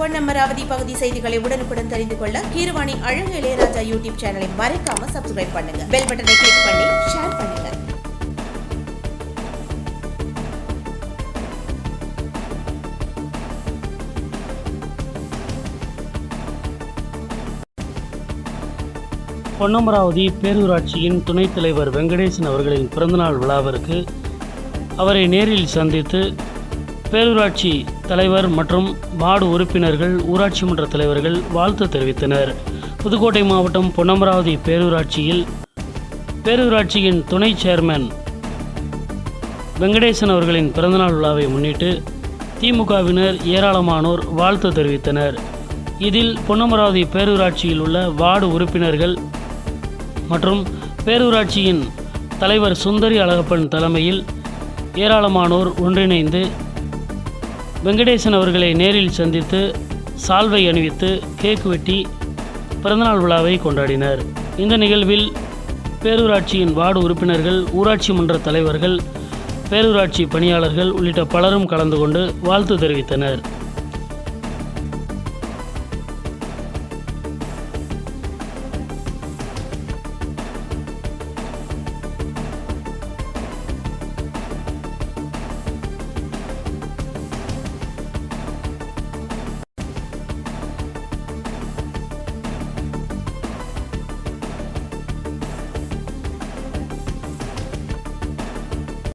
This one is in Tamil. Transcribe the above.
பொன்னமராவதி பகுதி செய்திகளை உடனுக்குடன் தெரிந்து கொள்ள கீரவாணி அழகு இளையராஜா யூடியூப் சேனலை மறக்காம சப்ஸ்கிரைப் பண்ணுங்க பெல் பட்டனை கிளிக் பண்ணி ஷேர் பண்ணுங்க பொன்னமராவதி பேரூராட்சியின் துணைத் தலைவர் வெங்கடேசன் அவர்களின் பிறந்தநாள் விழாவிற்கு அவரை நேரில் சந்தித்து பேரூராட்சி தலைவர் மற்றும் வார்டு உறுப்பினர்கள் ஊராட்சி மன்ற தலைவர்கள் வாழ்த்து தெரிவித்தனர் புதுக்கோட்டை மாவட்டம் பொன்னமராவதி பேரூராட்சியில் பேரூராட்சியின் துணை சேர்மன் வெங்கடேசன் அவர்களின் பிறந்தநாள் விழாவை முன்னிட்டு திமுகவினர் ஏராளமானோர் வாழ்த்து தெரிவித்தனர் இதில் பொன்னமராவதி பேரூராட்சியில் உள்ள வார்டு உறுப்பினர்கள் மற்றும் பேரூராட்சியின் தலைவர் சுந்தரி அழகப்பன் தலைமையில் ஏராளமானோர் ஒன்றிணைந்து வெங்கடேசன் அவர்களை நேரில் சந்தித்து சால்வை அணிவித்து கேக் வெட்டி பிறந்தநாள் விழாவை கொண்டாடினர் இந்த நிகழ்வில் பேரூராட்சியின் வார்டு உறுப்பினர்கள் ஊராட்சி மன்ற தலைவர்கள் பேரூராட்சி பணியாளர்கள் உள்ளிட்ட பலரும் கலந்து கொண்டு வாழ்த்து தெரிவித்தனர்